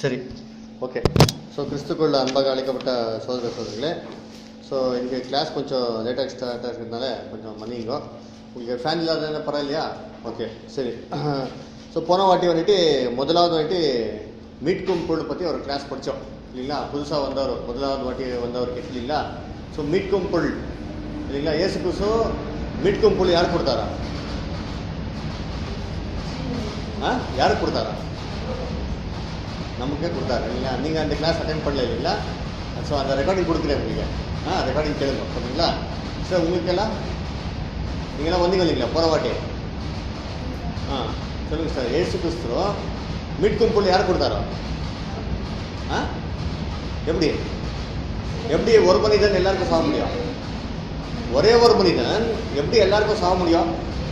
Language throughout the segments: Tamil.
சரி ஓகே ஸோ கிறிஸ்துக்குள்ள அன்பாக அழைக்கப்பட்ட சோதர சோதரிகளே ஸோ இங்கே கிளாஸ் கொஞ்சம் லேட்டாக ஸ்டார்ட் இருக்கிறதுனால கொஞ்சம் மன்னிங்கோ உங்களுக்கு ஃபேன் இல்லாத பரவாயில்லையா ஓகே சரி ஸோ போன வாட்டி வந்துட்டு முதலாவது வந்துட்டு மீட்கும் பொருள் பற்றி ஒரு கிளாஸ் படித்தோம் இல்லைங்களா புதுசாக வந்தவர் முதலாவது வாட்டி வந்தவருக்கு இல்லைங்களா ஸோ மீட்கும் பொருள் இல்லைங்களா ஏசு கிறிஸ்து மீட்கும் பொருள் யார் கொடுத்தாரா ஆ யாருக்கு கொடுத்தாரா நமக்கே கொடுத்தாரு இல்லைங்களா நீங்கள் அந்த கிளாஸ் அட்டென்ட் பண்ணல இல்லைங்களா ஸோ அந்த ரெக்கார்டிங் கொடுக்குறேன் உங்களுக்கு ஆ ரெக்கார்டிங் கேளுங்க சரிங்களா சார் உங்களுக்கெல்லாம் நீங்களாம் வந்தீங்க இல்லைங்களா போகிற வாட்டி ஆ சொல்லுங்கள் சார் ஏசு கிறிஸ்து மீட்கும் பொருள் யார் கொடுத்தாரோ ஆ எப்படி எப்படி ஒரு மனிதன் எல்லாருக்கும் சாக முடியும் ஒரே ஒரு மனிதன் எப்படி எல்லாருக்கும் சாக முடியும்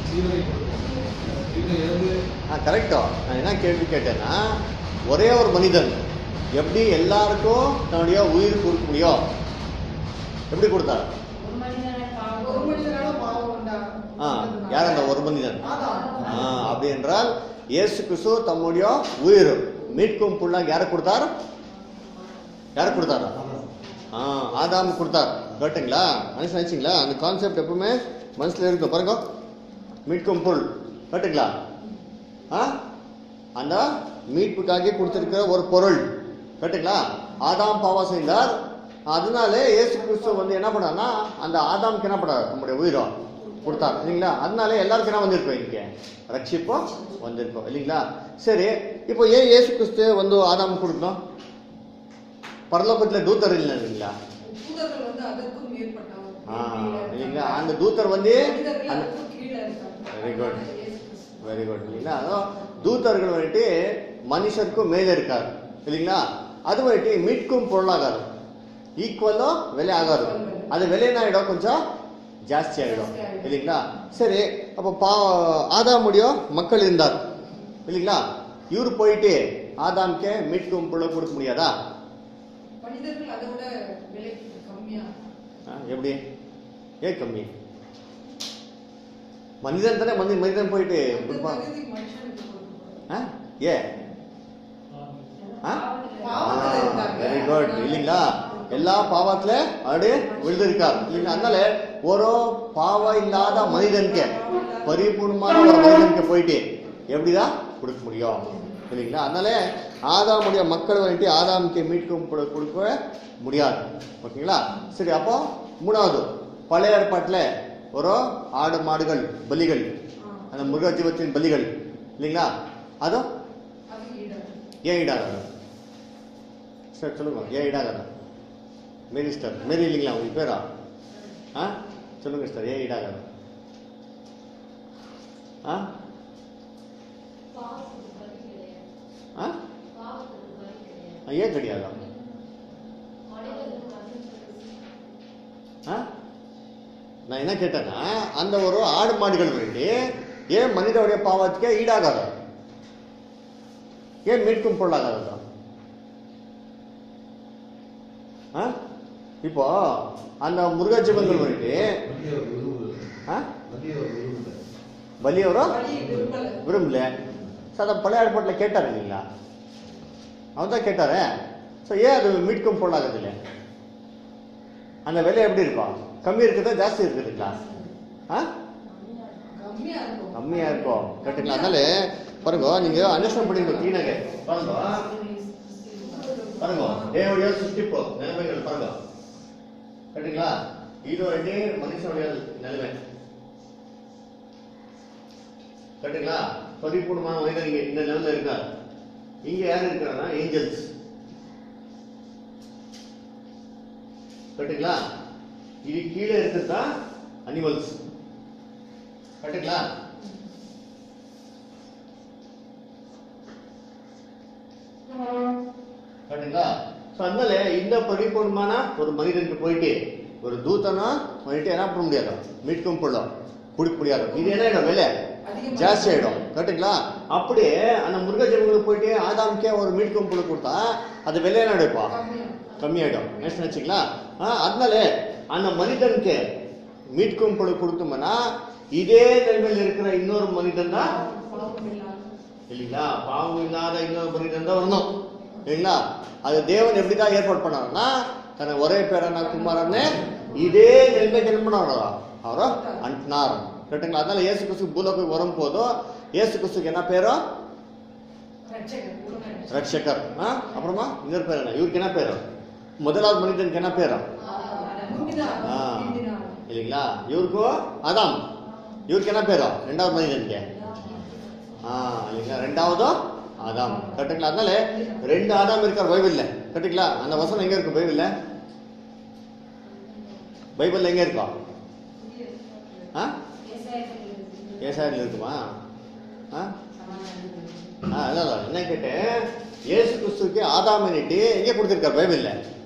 ஆ கரெக்டோ நான் என்ன கேள்வி கேட்டேன்னா ஒரே ஒரு மனிதன் எப்படி எல்லாருக்கும் தன்னுடைய உயிர் கொடுக்க முடியும் எப்படி கொடுத்தார் ஒரு மனிதனை பாவம் ஒரு மனிதனால பாவம் உண்டா ஆ யார் அந்த ஒரு மனிதன் ஆதாம். ஆ அப்படி என்றால் இயேசு கிறிஸ்து தம்முடைய உயிர் மீட்கும் புள்ளாக யாரை கொடுத்தார் யார் கொடுத்தாரா ஆ ஆதாம் கொடுத்தார் கேட்டுங்களா மனசு நினைச்சிங்களா அந்த கான்செப்ட் எப்பவுமே மனசுல இருக்கும் பாருங்க மீட்கும் புல் கேட்டுங்களா ஆ அந்த மீட்புக்காக கொடுத்திருக்கிற ஒரு பொருள் கேட்டுங்களா ஆதாம் பாவம் செய்தார் அதனாலே இயேசு கிறிஸ்து வந்து என்ன பண்ணார்னா அந்த ஆதாமுக்கு என்ன பண்ணார் நம்முடைய உயிரோ கொடுத்தார் இல்லைங்களா அதனால எல்லாருக்கும் என்ன வந்திருக்கோம் இங்கே ரட்சிப்போ வந்திருக்கோம் இல்லைங்களா சரி இப்போ ஏன் இயேசு கிறிஸ்து வந்து ஆதாம் கொடுக்கணும் பரலோகத்தில் தூத்தர் இல்லை இல்லைங்களா தூதர்கள் வந்து அதற்கும் மேற்பட்டவர். ஆ இல்லைங்களா அந்த தூத்தர் வந்து மனிதர்கள் அந்த அதற்கும் கீழே இருக்காங்க. Very good. இயேசு கிறிஸ்து. வெரி குட் இல்லைங்களா அதான் தூதர்கள் வந்துட்டு மனுஷருக்கும் மேலே இருக்காரு இல்லைங்களா அது வந்துட்டு மீட்கும் பொருளாகாது ஈக்குவலோ விலை ஆகாது அது விலை என்ன ஆகிடும் கொஞ்சம் ஜாஸ்தி ஆகிடும் இல்லைங்களா சரி அப்போ பா ஆதாமுடைய மக்கள் இருந்தார் இல்லைங்களா இவர் போயிட்டு ஆதாம்கே மீட்கும் பொருளை கொடுக்க முடியாதா மனிதர்கள் அதை விட விலை கம்மியா ஆ, எப்படி ஏன் கம்மி மனிதன் தானே மனிதன் மனிதன் போயிட்டு அந்த கொடுப்பான் தகுதி மனுஷனுக்கு கொடுக்கப்படும். ஆ ஏ ஆ பாவத்துல இருந்தாங்க. வெரி குட் இல்லைங்களா எல்லா பாவத்துல அப்படியே விழுந்திருக்கார் இல்லைங்களா அதனால ஒரு பாவம் இல்லாத மனிதனுக்கு பரிபூர்ணமான ஒரு மனிதனுக்கு போயிட்டு எப்படிதான் கொடுக்க முடியும் இல்லைங்களா அதனால ஆதாமுடைய மக்கள் வந்துட்டு ஆதாமுக்கு மீட்கும் கொடு- கொடுக்க முடியாது ஓகேங்களா சரி அப்போ மூணாவது பழைய ஏற்பாட்டில் ஒரு ஆடு மாடுகள் பலிகள் அந்த மிருக ஜீவத்தின் பலிகள் இல்லைங்களா அதுவும் அது ஈடாது. ஏன் ஈடாகாது சார் சொல்லுங்க ஏன் ஈடாகாது மேரி ஸ்டார் மேரி இல்லைங்களா உங்க பேரா ஆ சொல்லுங்க சார் ஏன் ஈடாகாது ஆ பாவத்துக்கு பலி கிடையாது ஆ பாவத்துக்கு பலி கிடையாது ஆ, ஏன் கிடையாது மனிதனுக்கு மனுஷனுக்கு ஆ நான் என்ன கேட்டேன்னா அந்த ஒரு ஆடு மாடுகள் வேண்டி ஏன் மனிதனுடைய பாவத்துக்கே ஈடாகாது ஏன் மீட்கும் பொருளாகாது ஆ இப்போ அந்த முருக ஜீவன்கள் வேண்டி ஆ பலியவரோ வழி விரும்பல. விரும்பல சார் அதை பழைய ஏற்பாட்டில் கேட்டார் இல்லைங்களா அவன் தான் கேட்டாரே ஸோ ஏன் அது மீட்கும் பொருளாகுது இல்லை அந்த விலை எப்படி இருக்கும் கம்மி இருக்குதா ஜாஸ்தி இருக்குதுங்களா ஆ கம்மியா இருக்கும். கம்மியா இருக்கும் கரெக்டுங்களா அதனால பாருங்க நீங்க அனுஷ்டம் பண்ணிருக்கோம் தீனக பாருங்க பாருங்க தேவடைய சிருஷ்டிப்பு நிலைமைகள் பாருங்க கரெக்டுங்களா இது வந்து மனுஷனுடைய நிலைமை கரெக்டுங்களா பரிபூர்ணமான மனிதன் இங்க இந்த நிலைமையில இருக்கார் இங்க யார் இருக்கிறாங்கன்னா ஏஞ்சல்ஸ் கரெக்டுங்களா இது கீழே இருக்கிறது தான் அனிமல்ஸ் கரெக்டுங்களா கரெக்டுங்களா ஸோ அதனால இந்த பரிபூர்ணமான ஒரு மனிதனுக்கு போயிட்டு ஒரு தூத்தனா வந்துட்டு என்ன பண்ண முடியாது மீட்கும் பொருளும் கொடுக்க முடியாது இது என்ன ஆயிடும் விலை அதிகமா- ஜாஸ்தி ஆயிடும் கரெக்டுங்களா அப்படியே அந்த முருக ஜனங்களுக்கு போயிட்டு ஆதாமுக்கே ஒரு மீட்கும் பொருள் கொடுத்தா அது விலை என்ன எடுப்பா கம்மியா. கம்மியாயிடும் என்ன வச்சுங்களா அதனால அந்த மனிதனுக்கு மீட்கும் பொருள் கொடுத்தோம்னா இதே நிலைமையில் இருக்கிற இன்னொரு மனிதன் தான் பாவம் இல்லாத. இல்லைங்களா பாவம் இல்லாத இன்னொரு மனிதன் தான் வரணும் இல்லைங்களா அது தேவன் எப்படி தான் ஏற்பாடு பண்ணாருன்னா தன ஒரே பேரான குமாரன்னு இதே நிலைமைக்கு என்ன பண்ணாரோ அவரோ அன்பினார் கரெக்டுங்களா அதனால இயேசு கிறிஸ்து பூலோக்கு வரும்போது இயேசு கிறிஸ்துக்கு என்ன பேரோ ரட்சகர், உலக ரட்சகர். ரட்சகர் ஆ? அப்புறமா இன்னொரு பேர் என்ன இவருக்கு என்ன பேரு முதலாவது மனிதனுக்கு என்ன பேரு முந்தின ஆ. ஆதாம், பிந்தின ஆதாம். இல்லைங்களா இவருக்கு அதாம் இவருக்கு என்ன பேரு ரெண்டாவது மனிதனுக்கு ஆ இல்லைங்களா ரெண்டாவது ஆதாம் கரெக்டுங்களா அதனால ரெண்டு ஆதாம் இருக்கார் பைபிள்ல கரெக்டுங்களா அந்த வசனம் எங்க இருக்கு பைபிள்ல பைபிள்ல எங்க இருக்கும் ஆ ஏசாயில இருக்குமா ஆ ஆ இல்ல இல்ல என்ன கேட்டேன் இயேசு கிறிஸ்துவுக்கு ஆதாமினிட்டு எங்க கொடுத்திருக்கார் பைபிள்ல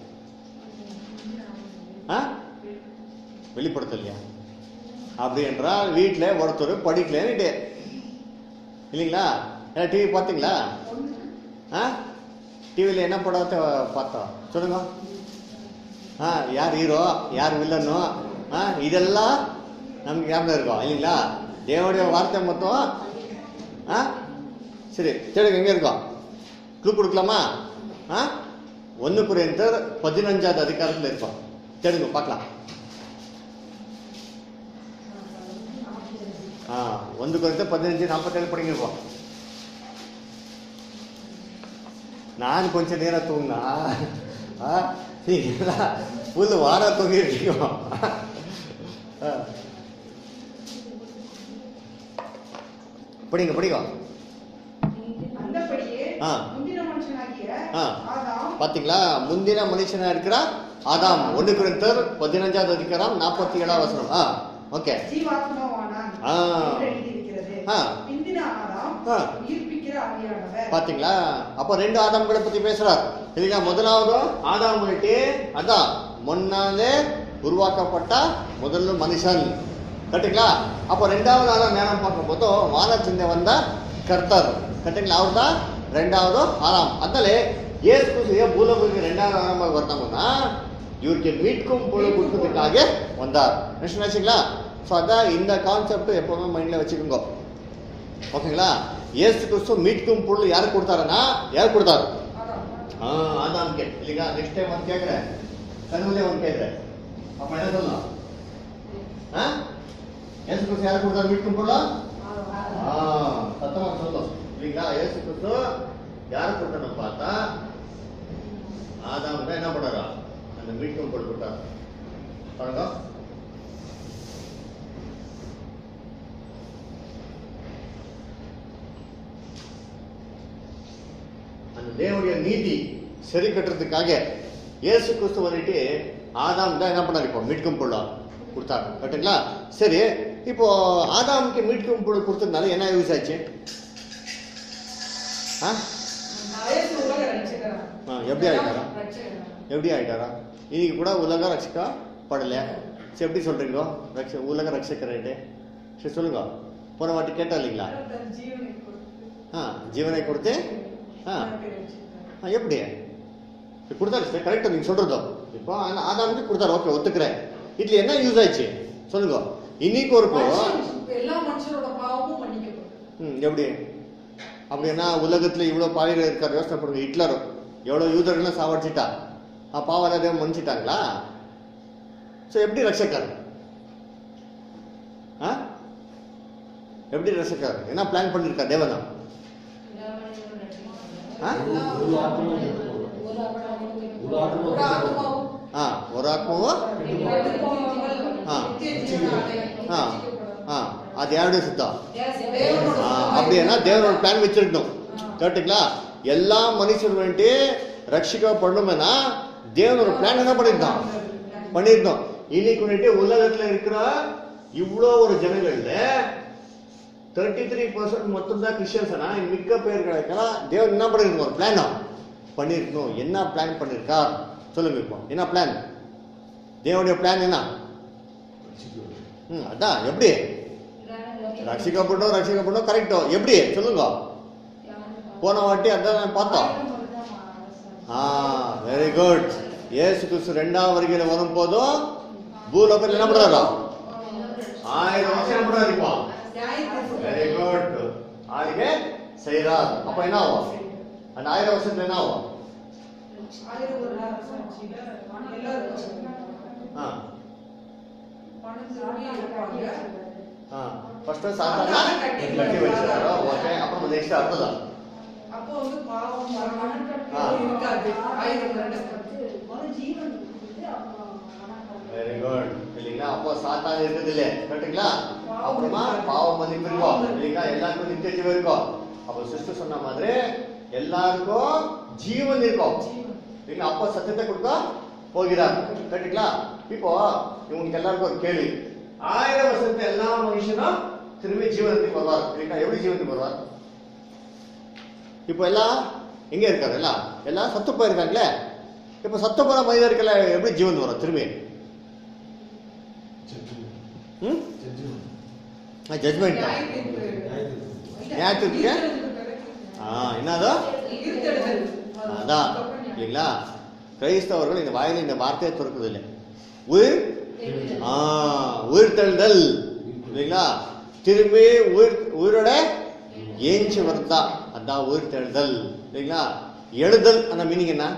ஆ வெளிப்படுத்தலையா அப்படி என்றால் வீட்டில் ஒருத்தர் படிக்கலன்னுட்டு இல்லைங்களா ஏன்னா டிவி பார்த்தீங்களா ஆ டிவியில் என்ன படத்தை பார்த்தோம் சொல்லுங்க ஆ யார் ஹீரோ யார் வில்லனோ ஆ இதெல்லாம் நமக்கு ஞாபகம் இருக்கும் இல்லைங்களா தேவனுடைய வார்த்தை மொத்தம் ஆ சரி தேடுங்க எங்கே இருக்கோம் க்ளூ கொடுக்கலாமா ஆ ஒன்று குறைந்தர் பதினஞ்சாவது அதிகாரத்தில் இருக்கோம் தேடுங்க பார்க்கலாம் ஆ ಒಂದು ಕುರಿತು ಪದಿನಂಜು ನಾಲ್ಪತ್ತೇಳು ಪಡಿಗಿರ್ಬೋದು ನಾನು ಕೊಂಚ ನೇರ ತೂಂಗ ಹೀಗೆಲ್ಲ ಫುಲ್ ವಾರ ತೂಗಿರ್ತೀವ படிங்க படிங்க அந்தபடியே ஆ. முந்தின மனுஷனாகிய ஆ. ஆதாம் பாத்தீங்களா முந்தின மனுஷனா இருக்கிற ஆதாம் ஒன்று குறைந்தர் பதினஞ்சாவது அதிகாரம் நாற்பத்தி ஏழாம் வசனம் ஆ ஓகே ஜீவாத்மாவானான் ஆ. என்று எழுதியிருக்கிறது. ஆ. பிந்தின ஆதாம் ஆ. உயிர்ப்பிக்கிற ஆவியானவர் பாத்தீங்களா அப்ப ரெண்டு ஆதாம்களை பத்தி பேசுறார் இல்லைங்களா முதலாவது ஆதாம் வந்துட்டு அதான் முன்னாலே உருவாக்கப்பட்ட முதல்ல மனுஷன் கரெக்டுங்களா அப்போ ரெண்டாவது ஆதாம் ஞானம் பார்க்கும்போது வானத்திலிருந்து வந்த கர்த்தர் கரெக்டுங்களா அவர் தான் ரெண்டாவது ஆதாம் அதனால ஏசு கிறிஸ்து பூலோகத்துக்கு ரெண்டாவது ஆதாமாக வந்தாங்கன்னா இவருக்கு மீட்கும் பொழுது கொடுக்கறதுக்காக வந்தார் நெக்ஸ்ட் நினைச்சிங்களா ஸோ அதான் இந்த கான்செப்ட் எப்பவுமே மைண்ட்ல வச்சுக்கோங்க ஓகேங்களா ஏசு கிறிஸ்து மீட்கும் பொருள் யாருக்கு கொடுத்தாருன்னா யார் கொடுத்தாரு ஆதாம். ஆ அதான் கே இல்லைங்களா நெக்ஸ்ட் டைம் வந்து கேட்குறேன் கண்ணுலே வந்து கேட்குறேன் அப்ப என்ன சொல்லலாம் ஆ ஏசு கிறிஸ்து யாருக்கு கொடுத்தாரு மீட்கும் பொருளா ஆ சத்தமா சொல்லும் இல்லைங்களா ஏசு கிறிஸ்து யாருக்கு கொடுத்தாருன்னு பார்த்தா ஆதாம் தான் என்ன பண்ணாரா அந்த மீட்கும் பொருள் கொடுத்தாரு பாருங்க அந்த தேவனுடைய நீதி சரி கட்டுறதுக்காக இயேசு கிறிஸ்து வந்துட்டு ஆதாம் தான் என்ன பண்ணாரு இப்போ மீட்கும் பொருளா கொடுத்தாரு கரெக்டுங்களா சரி இப்போ ஆதாமுக்கு மீட்கும் பொருள் கொடுத்ததுனால என்ன யூஸ் ஆச்சு ஆ இயேசு உலக ரட்சகரா. ஆ, எப்படி ஆயிட்டாரா? ரட்சகரா. எப்படி ஆயிட்டாரா இன்னைக்கு கூட உலக ரட்சிக்கா படல சரி எப்படி சொல்றீங்க ரட்ச உலக ரட்சகரேட்டு சரி சொல்லுங்க போன வாட்டி கேட்டா இல்லைங்களா தன் ஜீவனை கொடுத்து ஆ ஜீவனை கொடுத்து ஆ உலகத்தை ரட்சித்தார். ஆ, எப்படி இப்ப கொடுத்தாரு சார் கரெக்டாக நீங்கள் சொல்கிறதோ இப்போ ஆனா ஆதாமுக்கு கொடுத்தாரு ஓகே ஒத்துக்கிறேன் இதில் என்ன யூஸ் ஆயிடுச்சு சொல்லுங்க இன்னைக்கு ஒரு போ மனுஷன் எல்லா மனுஷரோட பாவமும் மன்னிக்கப்படும் ம் எப்படி அப்படின்னா உலகத்தில் இவ்வளோ பாவிகள் இருக்கார் யோசனை பண்ணுங்க ஹிட்லர் எவ்வளோ யூதர்கள்லாம் சாவடிச்சிட்டா ஆ பாவம் எல்லாத்தையும் மன்னிச்சிட்டாங்களா ஸோ எப்படி ரட்சக்கர் ஆ எப்படி ரட்சக்கர் என்ன பிளான் பண்ணியிருக்கா தேவனா ஆ ஒரு ஆத்மாவும் ஆ ஒரு ஆத்மாவும் கெட்டுப் போகாமல் ஆ. நித்திய ஜீவனை அடைய ஆ ரட்சிக்கப்படும். ஆ அது யாருடைய சுத்தம் தேவனோட ஆ, சுத்தம். அப்படின்னா தேவனோட பிளான் வச்சிருக்கணும் ஆ. கேட்டுங்களா எல்லா மனுஷன் வந்துட்டு ரட்சிக்கப்படணும்னா தேவன் ஒரு பிளான் என்ன பண்ணியிருந்தான் பண்ணியிருந்தோம் இன்னைக்கு வந்துட்டு உலகத்துல இருக்கிற இவ்வளோ ஒரு ஜனங்கள்ல தேர்ட்டி த்ரீ பர்சன்ட் மொத்தம் தான் கிறிஸ்டியன்ஸ்னா மிக்க பேர்களுக்கெல்லாம் தேவன் என்ன பண்ணிருக்கணும் ஒரு பிளானா பண்ணியிருக்கணும் என்ன பிளான் பண்ணியிருக்கார் சொல்லுங்க இப்போ என்ன பிளான் தேவனுடைய பிளான் என்ன ம் அதான் எப்படி ரட்சிக்கப்படணும் ரட்சிக்கப்படணும் கரெக்டோ எப்படி சொல்லுங்க போன வாட்டி அதான் நான் பார்த்தோம் ஆ வெரி குட் ஏசு கிறிஸ்து ரெண்டாம் வருகையில் வரும் போதும் பூலோகத்தில் என்ன பண்றாரோ ஆயிரம் வருஷம் என்ன பண்றாரு இப்போ நியாயத்தீர்ப்பு. வெரி குட் ஆளுಗೆ செய்கிறார் அப்ப என்ன ஆகும் அந்த ஆயிரம் வருஷத்துல என்ன ஆகும் ஆயிரம் ஒரு அரசாட்சியில எல்லாரும் ஆ பணம் திரும்பி இருப்பாங்க ஆ ஃபர்ஸ்ட் சாத்தானா கட்டி வச்சிருக்காரோ ஓகே அப்புறம் நெக்ஸ்ட் அடுத்ததான் அப்போ வந்து பாவம் மரணம் ஆ. இருக்காது ஆயிரம் வருடம் வெரி குட் இல்லைங்களா அப்போ சாத்தான் இருக்குது இல்லையா கரெக்டுங்களா அப்புறமா பாவம் மன்னிப்பு இருக்கும் இல்லைங்களா எல்லாருக்கும் நித்திய ஜீவன் இருக்கும் அப்போ சிஸ்டர் சொன்ன மாதிரி எல்லாருக்கும் ஜீவன் இருக்கும் இல்லைங்களா அப்போ சத்தியத்தை கொடுக்க போகிறார் கரெக்டுங்களா இப்போ இவங்களுக்கு எல்லாருக்கும் ஒரு கேள்வி ஆயிரம் வருஷத்துல எல்லா மனுஷனும் திரும்பி ஜீவனத்துக்கு வருவார் இல்லைங்களா எப்படி ஜீவனத்துக்கு வருவார் இப்போ எல்லாம் எங்க இருக்காரு எல்லாம் எல்லாம் சத்து போயிருக்காங்களே இப்போ சத்து போன மனிதர்கள் எப்படி ஜீவன் வரும் திரும்பி ம் ஜட்மெண்ட் நியாயத்தீர்ப்புக்கு? ஆ என்னதோ அதான் இல்லைங்களா கிரைஸ்தவர்கள் இந்த வாயில இந்த வார்த்தையை திறக்குது இல்லை உயிர் ஆ உயிர் தெழுதல் இல்லைங்களா திரும்பி உயிர் உயிரோட ஏஞ்சி வருதா அதான் உயிர் தெழுதல் இல்லைங்களா எழுதல் அந்த மீனிங் என்ன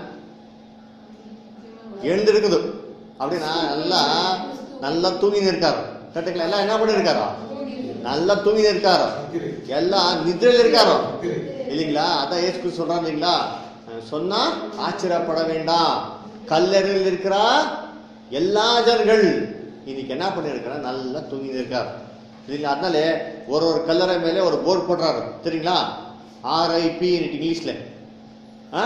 எழுந்திருக்குது அப்படின்னா நல்லா நல்லா தூங்கின்னு இருக்காரு கரெக்டுங்களா எல்லாம் என்ன பண்ணிருக்காரோ நல்லா தூங்கின்னு இருக்காரோ எல்லாம் நிதிரையில் இருக்காரோ இல்லைங்களா அதான் ஏசு கிறிஸ்து சொல்றாரு இல்லைங்களா அஹ் சொன்னா ஆச்சரியப்பட வேண்டாம் கல்லறையில் இருக்கிற எல்லா ஜனங்கள் இன்னைக்கு என்ன பண்ணிருக்கிறா நல்லா தூங்கி இருக்காரு இல்லைங்களா அதனால ஒரு ஒரு கல்லறை மேலே ஒரு போர்டு போடுறாரு தெரியுங்களா ஆர்ஐபி இங்கிலீஷ்ல ஆ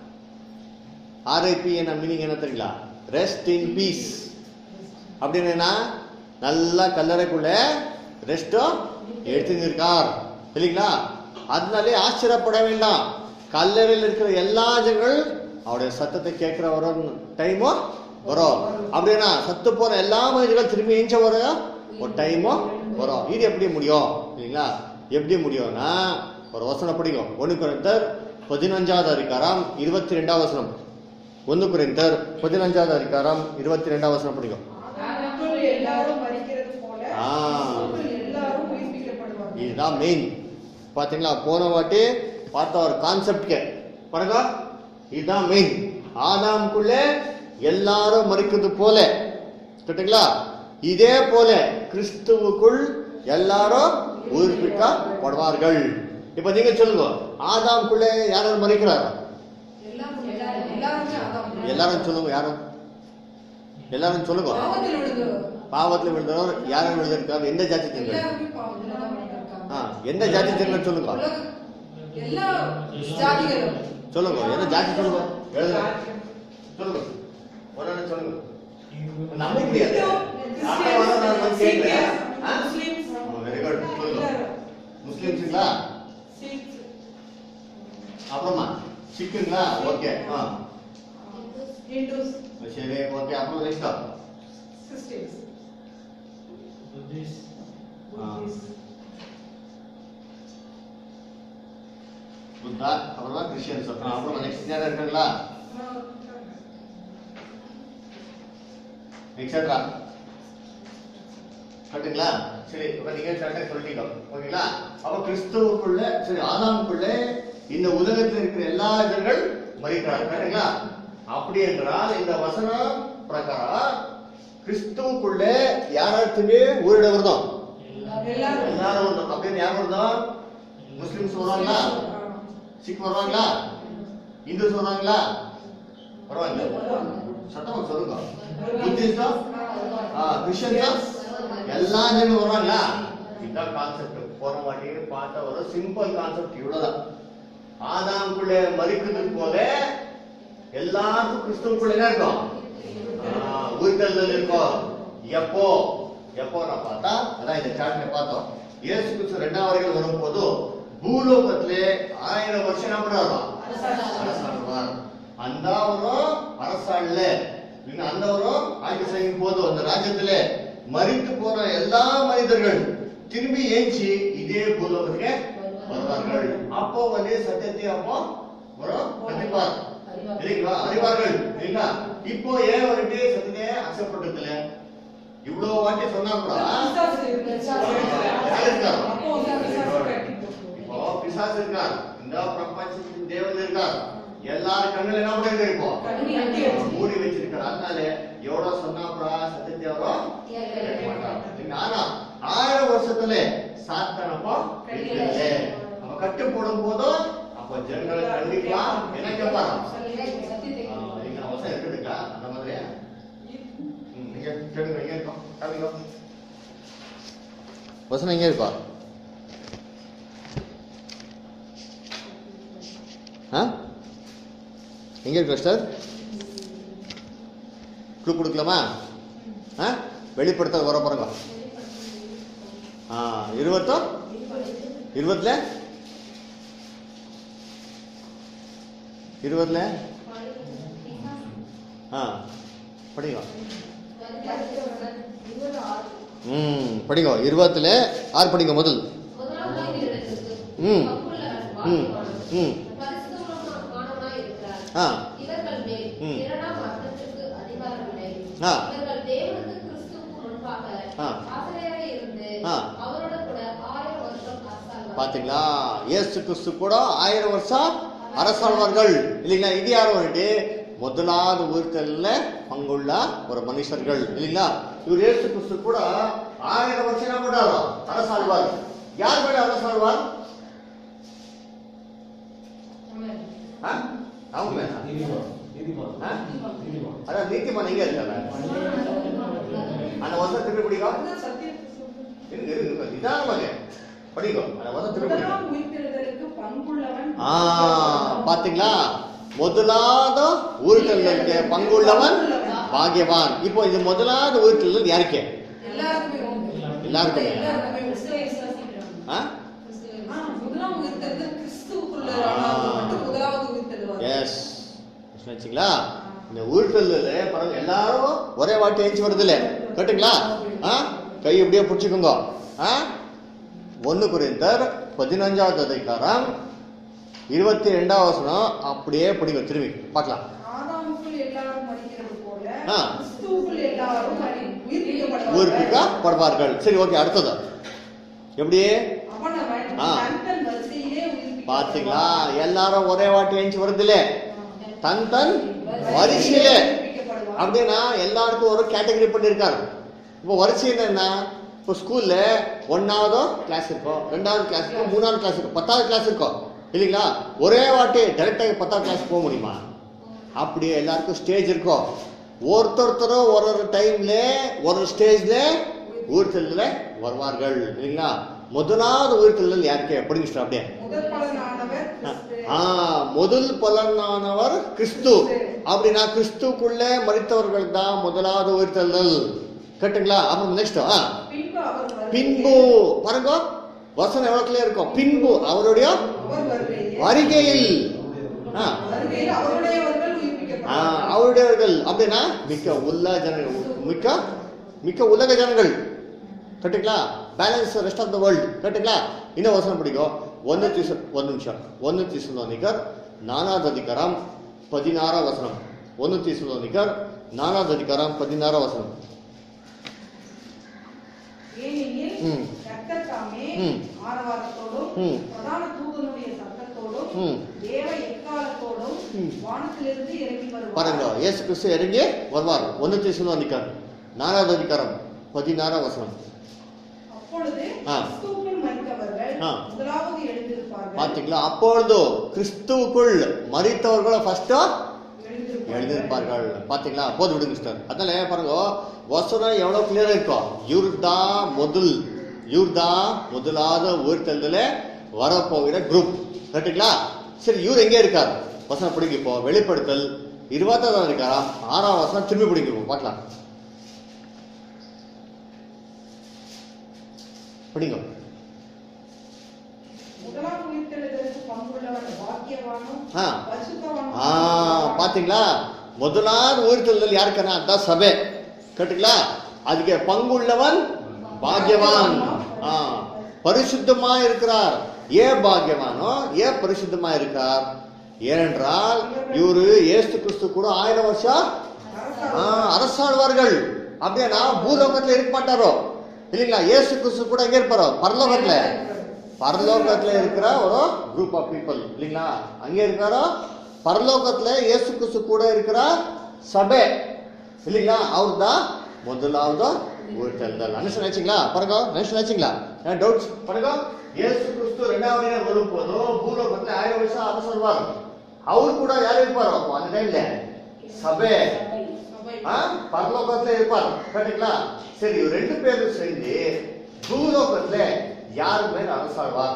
ஆர்ஐபி என்ன மீனிங் என்ன தெரியுங்களா ரெஸ்ட் இன் பீஸ் அப்படின்னு என்ன நல்லா கல்லறைக்குள்ள ரெஸ்டும் எடுத்துன்னு இருக்கார் இல்லைங்களா அதனாலே ஆச்சரியப்பட வேண்டாம் கல்லறையில் இருக்கிற எல்லா ஜனங்கள் அவருடைய சத்தத்தை கேட்கிற வரும் டைமும் வரும் அப்படின்னா சத்து போற எல்லா மனிதர்கள் திரும்பி எஞ்ச வரும் ஒரு டைமும் வரும் இது எப்படி முடியும் இல்லைங்களா எப்படி முடியும்னா ஒரு வசனம் படிக்கும் ஒன்று குறைந்தர் பதினஞ்சாவது அதிகாரம் இருபத்தி ரெண்டாவது வசனம் ஒன்று குறைந்தர் பதினஞ்சாவது அதிகாரம் இருபத்தி ரெண்டாவது வசனம் படிக்கும் மக்கள் எல்லாரும் மறிக்கிறது போல ஆ. மக்கள் எல்லாரும் உயிர்ப்பிக்கப்படுவாங்க இதுதான் மெயின் பாத்தீங்களா போன வாட்டி பார்த்த ஒரு கான்செப்ட் பாருங்க இதுதான் மெயின் ஆதாமுக்குள்ள எல்லாரும் மறிக்கிறது போல கேட்டுங்களா இதே போல கிறிஸ்துவுக்குள் எல்லாரும் உயிர்ப்பிக்கப்படுவார்கள் இப்ப நீங்க சொல்லுங்க ஆதாமுக்குள்ள யாரும் மறிக்கிறார் எல்லாரும் எல்லாருமே அதான் எல்லாரும் சொல்லுங்க யாரும் எல்லாரும் சொல்லுங்க பாவத்தில் விழுந்து பாவத்துல விழுந்தவர் யாரும் விழுந்திருக்காரு எந்த ஜாதி ஜனங்கள் எல்லாருமே பாவத்தில் தான் விழுந்திருக்காங்க. ஆ எந்த ஜாதி ஜனங்கள் சொல்லுங்க உலக- எல்லா ஜாதிகளும் சொல்லுங்க என்ன ஜாதி சொல்லுங்க எழுதுங்க சொல்லுங்க ஒன்னு சொல்லுங்க நம்ப முடியாது அப்புறம் வந்து நான் வந்து கேட்கிறேன். ஆ? ஓ, very good. சொல்லுங்க. முஸ்லிம்ஸுங்களா சிக்ஸ் அப்புறமா சிக்குங்களா ஓகே ஆ ஹிந்துஸ் சரி ஓகே அப்புறம் நெக்ஸ்ட் கிறிஸ்டியன்ஸ் ஆ. புத்தா அப்புறமா கிறிஸ்டியன்ஸ் அப்புறம் நெக்ஸ்ட் யாரும் இருக்காங்களா எக்ஸெட்ரா கரெக்டுங்களா சரி இப்ப நீங்க கரெக்டா சொல்லிட்டீங்க ஓகேங்களா அப்ப கிறிஸ்துவுக்குள்ள சரி ஆதாமுக்குள்ள இந்த உலகத்தில் இருக்கிற எல்லா ஜனங்கள் மறிக்கிறார் கரெக்டுங்களா அப்படி என்றால் இந்த வசனம் பிரகாரம் கிறிஸ்துவுக்குள்ள யாராத்துமே ஊரிட வருதோம் எல்லாரும் எல்லாரும் வருதோம் அப்படின்னு யார் வருதோம் முஸ்லிம்ஸ் வருவாங்களா சிக் வருவாங்களா இந்துஸ் வருவாங்களா வருவாங்களா சத்தமா சொல்லுங்க புத்திஸ்டா கிறிஸ்டியன்ஸா எல்லா ஜனம் வருவாங்களா இதுதான் கான்செப்ட் போன வாட்டி பார்த்த ஒரு சிம்பிள் கான்செப்ட் இவ்வளவுதான் ஆதாமுக்குள்ள மறிக்கிறது போல எல்லாருக்கும் கிறிஸ்துவுக்குள்ள என்ன இருக்கும் ஆஹ், உயிர்த்தெழுதல் இருக்கும் எப்போ எப்போ நான் பார்த்தா அதான் இந்த சாட்ல பார்த்தோம் இயேசு கிறிஸ்து ரெண்டாம் வரைகள் வரும்போது பூலோகத்திலே ஆயிரம் வருஷம் என்ன பண்ணுவாரோ அரசாண்டுவார் அந்த அவரும் அரசாள்ல இன்னும் அந்த அவரும் ஆட்சி செய்யும் போது அந்த ராஜ்யத்திலே மறித்து போன எல்லா மனிதர்கள் திரும்பி ஏஞ்சி இதே பூலோகத்துக்கு வருவார்கள் அப்போ வந்து சத்தியத்தை அப்போ வரும் கண்டிப்பார் இல்லைங்களா அறிவார்கள் இல்லைங்களா இப்போ ஏன் வந்துட்டு சத்தியத்தை அக்செப்ட் பண்றது இல்ல இவ்வளவு வாட்டி சொன்னா கூட பிசாசு இருக்கு. யார் இருக்கார்? அப்போ வந்து பிசாசு கட்டி போட்டுருவாங்க. இப்போ பிசாசு இருக்கார் இந்த பிரபஞ்சத்தின் தேவன் இருக்கார் எல்லார் கண்ணுல என்ன பண்ணிட்டு இப்போ கண்ணி கட்டி வச்சு. மூடி வச்சிருக்காரு அதனால எவ்வளவு சொன்னாப்ரா சத்தியத்தை அவரோ கேட்க மாட்டார். இல்லைங்க? ஆனா ஆயிரம் வருஷத்துல சாத்தனப்போ கிடைக்கல அவன் கட்டு போடும் போதும் அப்ப ஜனங்களை கண்டிப்பா என்ன கேட்பாரா சத்தியத்தை ஆ, நீங்க அவசரம் இருக்குதுங்களா அந்த மாதிரி ம், நீங்க கேளுங்க எங்க இருக்கோம் காமிங்க வசனம் எங்க இருக்கா ஆ எங்க இருக்கு சார் க்ளூ கொடுக்கலாமா ஆ வெளிப்படுத்த வர பாருங்க ஆ இருபத்தோ இருபதுல இருபதுல ஆ படிங்க ம் படிங்க இருபத்துல ஆறு படிங்க முதல் ம். ம். ம். ஆ இவர்கள் மேல் ம். இரண்டாம் வர்க்கத்திற்கு அதிகாரம் இல்லை ஆ. இவர்கள் தேவனுக்கு கிறிஸ்துவுக்கு முன்பாக ஆ. ஆசிரியராய் இருந்து ஆ. அவரோட கூட ஆயிரம் வருஷம் அரசாள்வார்கள். பாத்தீங்களா இயேசு கிறிஸ்து கூட ஆயிரம் வருஷம் அரசாழ்வார்கள் இல்லைங்களா இது யாரும் வந்துட்டு முதலாவது உயிர்த்தல்ல பங்குள்ள ஒரு மனுஷர்கள் இல்லைங்களா இவர் இயேசு கிறிஸ்து கூட ஆயிரம் வருஷம் என்ன பண்றாரோ அரசாழ்வார் யார் மேல அரசாழ்வார் ஆமென். ஆ? அவங்க மேல நீதிமான் நீதிமான் ஆ? நீதிமான் அதான் நீதிமான் எங்க இருக்காங்க அந்த வருஷம் திருப்பி பிடிக்கும் அதுதான் சத்தியத்தை சொல்றது. இருக்கு இருக்கு நிதானமாக படிக்கும் அந்த வருஷம் திருப்பி பிடிக்கும் முதலாம் உயிர்த்தெழுதலுக்கு பங்குள்ளவன் ஆ பாத்தீங்களா முதலாவது ஊர்த்தலுக்கு பங்குள்ளவன் பாக்கியவான் இப்போ இது முதலாவது ஊர்த்தல் யாருக்கு எல்லாருக்குமே உண்டு. எல்லாருக்குமே. எல்லாருக்குமே உண்டு. கிறிஸ்துவை விசுவாசிக்கிறவங்க. ஆ கிறிஸ்துவை ஆ, முதலாம் உயிர்த்தெழுதல் கிறிஸ்துவுக்குள்ள ஆ. மட்டும் முதலாவது உயிர்த்தெழுவார் எஸ் வச்சுங்களா இந்த ஊர்த்தல்ல பாருங்க எல்லாரும் ஒரே வாட்டி எழுச்சி வருது இல்ல கட்டுங்களா ஆ கை இப்படியே பிடிச்சிக்கோங்க ஆ ஒன்னு குறிந்தர் பதினஞ்சாவது அதிகாரம் இருபத்தி ரெண்டாவது வசனம் அப்படியே பிடிங்க திரும்பி பார்க்கலாம் ஆதாமுக்குள் எல்லாரும் மறிக்கிறது போல ஆ. கிறிஸ்துவுக்குள் எல்லாரும் மறி- உயிர்ப்பிக்கப்படுவார்கள். ஊர்ப்பிக்கப்படுவார்கள் சரி ஓகே அடுத்தது எப்படி அவனவன் ஆ. தன் தன் வரிசையிலே உயிர்ப்பிக்கப்படுவான். பாத்தீங்களா எல்லாரும் ஒரே வாட்டி எழுச்சி வருதுல தன் தன் வரிசையிலே உயிர்ப்பிக்கப்படுவான். அப்படின்னா எல்லாருக்கும் ஒரு கேட்டகரி பண்ணியிருக்காரு இப்போ வரிசையில் என்ன இப்போ ஸ்கூல்ல ஒன்னாவது கிளாஸ் இருக்கும் ரெண்டாவது கிளாஸ் இருக்கும் மூணாவது கிளாஸ் இருக்கும் பத்தாவது கிளாஸ் இருக்கும் இல்லைங்களா ஒரே வாட்டி டைரக்டாக பத்தாவது கிளாஸ் போக முடியுமா அப்படியே எல்லாருக்கும் ஸ்டேஜ் இருக்கும் ஒருத்தொருத்தரும் ஒரு ஒரு டைம்ல ஒரு ஒரு ஸ்டேஜ்ல ஊர்த்தல்ல வருவார்கள் இல்லைங்களா முதலாவது ஊர்த்தல் யாருக்கு எப்படிங்க அப்படியே முதல் பலனானவர் கிறிஸ்து. ஆ முதல் பலனானவர் கிறிஸ்து அப்படின்னா கிறிஸ்துக்குள்ளே மறித்தவர்கள் தான் முதலாவது உயிர்த்தெழுதல் கட்டுங்களா அப்புறம் நெக்ஸ்ட் ஆ பின்பு அவர் வருகையில் பின்பு பாருங்க வசனம் எவ்வளவுக்குள்ளே இருக்கும் பின்பு அவருடைய அவர் வருகையில் வருகையில் ஆ வருகையில் அவருடையவர்கள் ஆ, உயிர்ப்பிக்கப்படுவார்கள். அவருடையவர்கள் அப்படின்னா மிக்க உள்ள ஜனங்கள் மிக்க மிக்க உலக ஜனங்கள் கட்டுங்களா balance rest of the world கட்டுங்களா இன்னும் வசனம் பிடிக்கும் ஒன்று தீச ಒಂದು ನಿಮಿಷ ಒಂದು ತೀಸಲೋನಿಕರ್ ನಾನಾದ ಅಧಿಕಾರಂ ಪದಿನಾರ ವಸನಂ ಒಂದು ತೀಸಲೋನಿಕರ್ ನಾನಾದ ಅಧಿಕಾರಂ ಪದಿನಾರ ವಸನಂ ஏனெனில் ம். கர்த்தர் தாமே ம். ஆரவாரத்தோடும் ம். பிரதான தூதனுடைய சத்தத்தோடும் ம். தேவ எக்காலத்தோடும் ம். வானத்திலிருந்து இறங்கி வருவார் பாருங்க இயேசு கிறிஸ்து இறங்கி வருவார் ஒன்று தீசலோனிக்கர் நாலாவது அதிகாரம் பதினாற வசனம் அப்பொழுது ஆ. கிறிஸ்துவுக்குள் மரித்தவர்கள் ஆ. முதலாவது எழுந்திருப்பார்கள் பாத்தீங்களா அப்பொழுது கிறிஸ்துவுக்குள் மறித்தவர்களை ஃபர்ஸ்ட் எழுந்திருப்பார்கள் எழுதியிருப்பார்கள் பாத்தீங்களா போது விடுங்க சிஸ்டர் அதனால பாருங்க வசனம் எவ்வளவு கிளியரா இருக்கும் இவர்தா முதல் இவர்தா முதலாவது உயிர்த்தெழுதல வரப்போகிற குரூப் கரெக்டுங்களா சரி இவர் எங்க இருக்கார் வசனம் பிடிங்க இப்போ வெளிப்படுத்தல் இருபத்தாவது இருக்காரா ஆறாம் வசனம் திரும்பி பிடிங்க இப்போ பார்க்கலாம் பிடிங்க முதலாம் உயிர்த்தெழுதலுக்கு பங்குள்ளவன் பாக்கியவானும் ஆ. பரிசுத்தவானும் ஆ பாத்தீங்களா முதலாவது உயிர்த்தெழுதல் யாருக்குன்னா அதான் சபை கேட்டுங்களா அதுக்கு பங்குள்ளவன் பாக்யவான் ஆ பரிசுத்தமா இருக்கிறார் ஏன் பாக்யவானோ ஏன் பரிசுத்தமா இருக்கார் ஏனென்றால் இவரு ஏசு கிறிஸ்து கூட ஆயிரம் வருஷம் ஆ, அரசாழ்வார்கள் அப்படின்னா பூலோகத்துல இருக்க மாட்டாரோ இல்லைங்களா ஏசு கிறிஸ்து கூட எங்க இருப்பாரோ பரலோகத்துல பரலோகத்துல இருக்கிற ஒரு குரூப் ஆஃப் பீப்புள் இல்லைங்களா அங்க இருக்காரோ பரலோகத்துல இயேசு கிறிஸ்து கூட இருக்கிற சபை இல்லைங்களா அவர் தான் முதலாவது உயிர்த்தெழுதல் அனுசன் ஆச்சுங்களா பாருங்க அனுசன் ஆச்சுங்களா டவுட்ஸ் பாருங்க இயேசு கிறிஸ்து ரெண்டாவது நேரம் வரும் போதும் பூலோகத்துல ஆயிரம் வருஷம் அரசர்வார் அவர் கூட யார் இருப்பாரோ அப்போ அந்த டைம்ல சபை சபை. ஆ, பரலோகத்துல இருப்பார் கரெக்டுங்களா சரி இவர் ரெண்டு பேரும் சேர்ந்து பூலோகத்துல யார் மேல் அரசாழ்வார்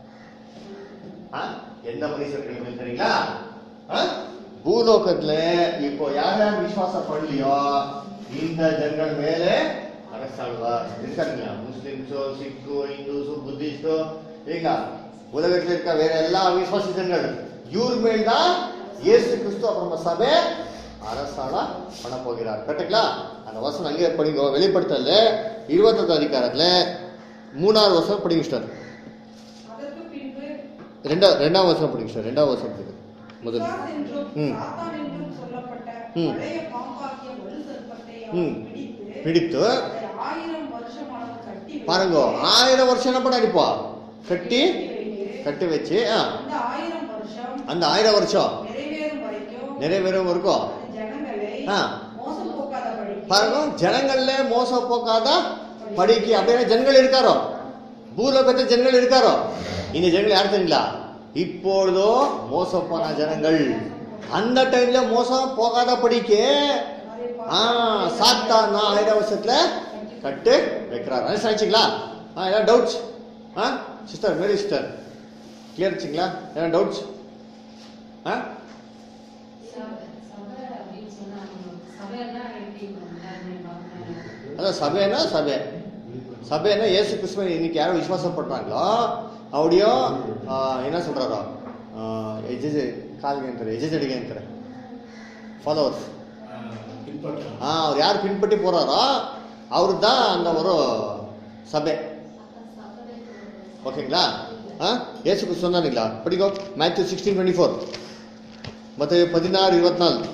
ஆ? எந்த மனுஷர்கள் மேல் தெரியுங்களா ஆ? பூலோகத்துல இப்போ யார் யார் விசுவாசம் பண்ணலையோ இந்த ஜனங்கள் மேலே அரசாழ்வார் இருக்காருங்களா முஸ்லிம்ஸோ சிக்கோ இந்துஸோ புத்திஸ்டோ இல்லைங்களா உலகத்துல இருக்க வேற எல்லா விசுவாசி ஜனங்கள் இவர் மேல் தான் இயேசு கிறிஸ்து அப்புறமா சபை அரசாள பண்ண போகிறார் கரெக்டுங்களா அந்த வசனம் அங்கே படிங்க வெளிப்படுத்தல இருபத்தொரு அதிகாரத்துல மூணாவது வருஷம் படிங்க சார் அதற்கு பின்பு ரெண்டா ரெண்டாம் வருஷம் படிங்க சார் ரெண்டாவது வருஷம் படிங்க முதல் பிசாசு என்றும் ம். சாத்தான் என்றும் சொல்லப்பட்ட ம். பழைய பாம்பாகிய வலு சர்ப்பத்தை ம். அவன் பிடித்து பிடித்து அதை ஆயிரம் வருஷம் அளவு கட்டி வைத்து, பாருங்க ஆயிரம் வருஷம் என்ன பண்ணாரு இப்போ கட்டி வைத்து, கட்டி வச்சு ஆ, அந்த ஆயிரம் வருஷம் அந்த ஆயிரம் வருஷம் நிறைவேறும் வரைக்கும் நிறைவேறும் இருக்கும் அது ஜனங்களை ஆ. மோசம் போக்காதபடி பாருங்க ஜனங்கள்ல மோசம் போக்காத படிக்கு அப்படின்னா ஜனங்கள் இருக்காரோ பூலோகத்தில் ஜனங்கள் இருக்காரோ இந்த ஜனங்கள் யார் தெரியுங்களா இப்பொழுதோ மோசம் போன ஜனங்கள் அந்த டைம்ல மோசம் போகாத படிக்கு ஆ சாத்தான் ஆயிரம் வருஷத்துல கட்டு வைக்கிறார் அது சாய்ச்சிங்களா ஆ ஏதாவது டவுட்ஸ் ஆ சிஸ்டர் மேரி சிஸ்டர் கிளியர் வச்சுங்களா ஏதாவது டவுட்ஸ் ஆ சபை சபை அப்படின்னு சொன்னா சபைன்னா எப்படி எல்லாருமே பார்க்கறாங்க. அதான் சபைனா சபை சபைனா இயேசு கிறிஸ்துவ இன்னைக்கு யாரும் விசுவாசம் பண்றாங்களோ ಅವಡಿಯೋ என்ன சொல்றாரோ எஜெஜ ಕಾಲ್ಗೆ ಅಂತಾರೆ எஜெஜடிಗೆ ಅಂತಾರೆ ஃபாலோவர்ஸ் பின்பற்ற ஆ அவர் யார் பின்பற்றி போறாரோ அவர் தான் அந்த ஒரு சபை ஓகேங்களா ஆ ஏசு கிறிஸ்து சொன்னாருங்களா படிக்கோ மேத்யூ சிக்ஸ்டீன் டுவெண்ட்டி ஃபோர் ಮತ್ತೆ பதினாறு இருபத்தினாலு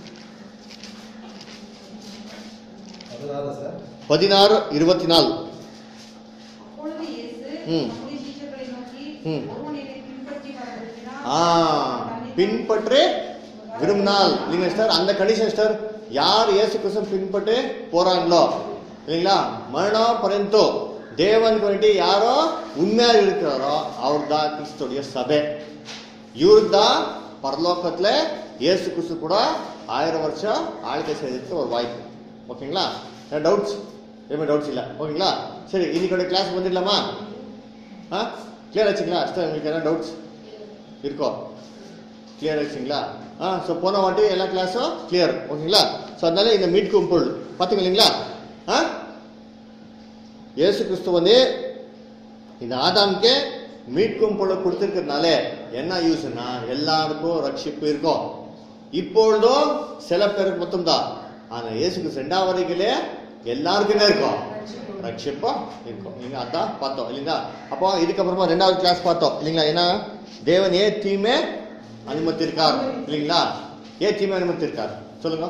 அதனால சார் பதினாறு இருபத்தி நாலு அப்பொழுது இயேசு ம். தம்முடைய சீஷர்களை நோக்கி ம். ஒருவன் என்னை பின்பற்றி வர விரும்பினால் ஆ பின்பற்றி விரும்பினால் இல்லைங்க சார் அந்த கண்டிஷன் சார் யார் இயேசு கிறிஸ்து பின்பற்றி போறாங்களோ இல்லைங்களா மரணம் பர்யந்தோ தேவனுக்கு வேண்டி யாரோ உண்மையா இருக்கிறாரோ அவர் தான் கிறிஸ்துடைய சபை இவர் தான் பரலோகத்துல இயேசு கிறிஸ்து கூட ஆயிரம் வருஷம் ஆழ்க்கை செய்யறதுக்கு ஒரு வாய்ப்பு ஓகேங்களா டவுட்ஸ் எதுவுமே டவுட்ஸ் இல்லை ஓகேங்களா சரி இன்னைக்கோட கிளாஸ் வந்துடலாமா ஆ கிளியர் ஆச்சுங்களா சார் உங்களுக்கு என்ன டவுட்ஸ் இருக்கோ கிளியர் ஆச்சுங்களா ஆ ஸோ போன வாட்டி எல்லா கிளாஸும் கிளியர் ஓகேங்களா ஸோ அதனால இந்த மீட் கும்பல் பார்த்தீங்க இல்லைங்களா ஆ இயேசு கிறிஸ்து வந்து இந்த ஆதாம்க்கு மீட் கும்பலை கொடுத்துருக்கிறதுனால என்ன யூஸ்னா எல்லாருக்கும் ரட்சிப்பு இருக்கும் இப்பொழுதும் சில பேருக்கு மட்டும்தான் ஆனா இயேசு கிறிஸ்து ரெண்டாவது வரைக்கிலே எல்லாருக்குமே இருக்கும் ரட்சிப்பா இருக்கும் இல்லைங்களா அதான் பார்த்தோம் இல்லைங்களா அப்போ இதுக்கப்புறமா ரெண்டாவது கிளாஸ் பார்த்தோம் இல்லைங்களா ஏன்னா தேவன் ஏன் தீமே அனுமதிருக்கார் இல்லைங்களா ஏன் தீமை அனுமதிருக்கார் சொல்லுங்க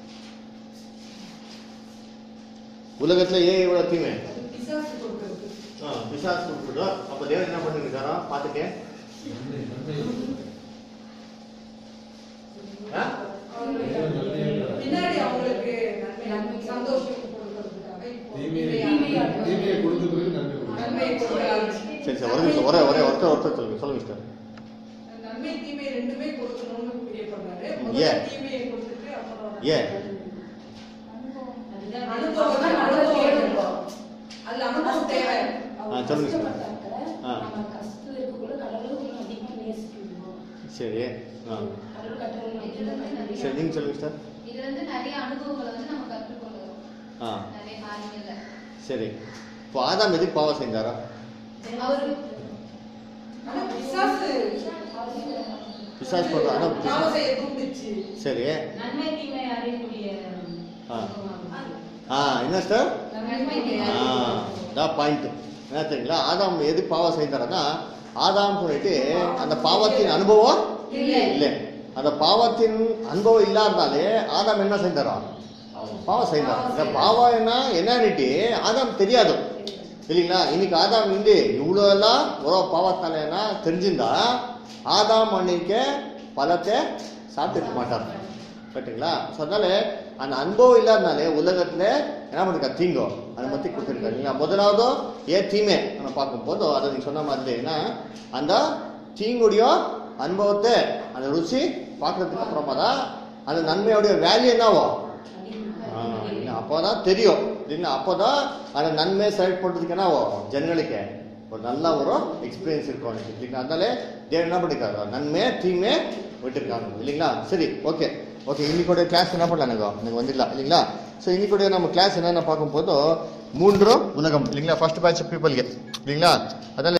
உலகத்துல ஏன் இவ்வளவு தீமை அது பிசாசு கொடுக்கிறது ஆ, பிசாசு கொடுக்குதோ அப்ப தேவன் என்ன பண்ணிருக்காரா பாத்துக்கேன் நன்மை நன்மை ஆ? பின்னாடி அவங்களுக்கு நன்மை சந்தோஷம் கொடுக்கறதுக்காக இப்போ தீமையை தீமையை தீமையை கொடுத்த பிறகு நன்மை கொடுக்கும் நன்மை கொடுக்கிறாங்க சரி சரி ஒரு நிமிஷம் ஒரே ஒரே ஒருத்தர் ஒருத்தர் சொல்லுங்க சொல்லுங்க சார் நன்மை தீமை ரெண்டுமே கொடுக்கணும்னு பிரியப்படுறாரு ஏன்? முதல்ல தீமையை கொடுத்துட்டு அப்புறம் ஏன்? அதுதான் அனுபவம் அனுபவம் வேணும். அதுல அனுபவம் தேவை ஆ, சொல்லுங்க சார். ஆ. நம்ம கஷ்டம் இருக்கக்குள்ள கடவுளும் அதிகமா நேசிக்கணும் சரி ஆ கடவுள் கட்டளை இதுல வந்து நிறைய- சரி நீங்க சொல்லுங்க சார் இதுல இருந்து நிறைய அனுபவங்களை வந்து நம்ம கற்றுக்கொள்கிறோம் ஆ நிறைய காரியங்கள்ல சரி இப்போ ஆதாம் எதுக்கு பாவம் செஞ்சாரா அவரு ஆனா பிசாசு பிசாசு பண்ற ஆனா பாவம் பிசா- செய்ய தூண்டுச்சு சரி நன்மை தீமை அறியக்கூடிய ஆ. ஆ என்ன சார் நன்மை ஆ அதான் பாயிண்ட் என்ன தெரியுங்களா ஆதாம் எதுக்கு பாவம் செய்தாரன்னா ஆதாம் போயிட்டு அந்த பாவத்தின் அனுபவம் இல்லை. இல்லை அந்த பாவத்தின் அனுபவம் இல்லாதனாலே ஆதாம் என்ன செய்தாரா பாவம் செய்தார் இந்த பாவம் என்ன என்னன்னுட்டு ஆதாம் தெரியாது இல்லைங்களா இன்னைக்கு ஆதாம் இந்து இவ்வளோ எல்லாம் ஒரு பாவத்தாலேனா தெரிஞ்சிருந்தா ஆதாம் அன்னைக்கு பழத்தை சாப்பிட்டு மாட்டார் கரெக்டுங்களா ஸோ அதனால அந்த அனுபவம் இல்லாதனாலே உலகத்துல என்ன பண்ணிருக்கா தீங்கோ அதை பத்தி கொடுத்துருக்காரு இல்லைங்களா முதலாவது ஏன் தீமை நம்ம பார்க்கும்போது அதை நீங்க சொன்ன மாதிரி ஏன்னா அந்த தீங்குடைய அனுபவத்தை அந்த ருசி பார்க்கறதுக்கு அப்புறமா தான் அந்த நன்மையோடைய வேல்யூ என்னவோ ஆ, இல்ல, அப்போதான் தெரியும் இல்லைங்களா அப்போதான் அந்த நன்மை செலக்ட் பண்றதுக்கு என்னவோ ஜனங்களுக்கு ஒரு நல்ல ஒரு எக்ஸ்பீரியன்ஸ் இருக்கும் அவனுக்கு இல்லைங்களா அதனால தேவன் என்ன பண்ணிருக்காரு நன்மை தீமை விட்டுருக்காங்க இல்லைங்களா சரி ஓகே ஓகே இன்னைக்கோட கிளாஸ் என்ன பண்ணலாம் எனக்கு எனக்கு வந்துடலாம் இல்லைங்களா ஸோ இன்னைக்கோட நம்ம கிளாஸ் என்னென்ன பார்க்கும்போது மூன்று உலகம் இல்லைங்களா ஃபர்ஸ்ட் பேட்ச் பீப்புள்ಗೆ இல்லைங்களா அதனால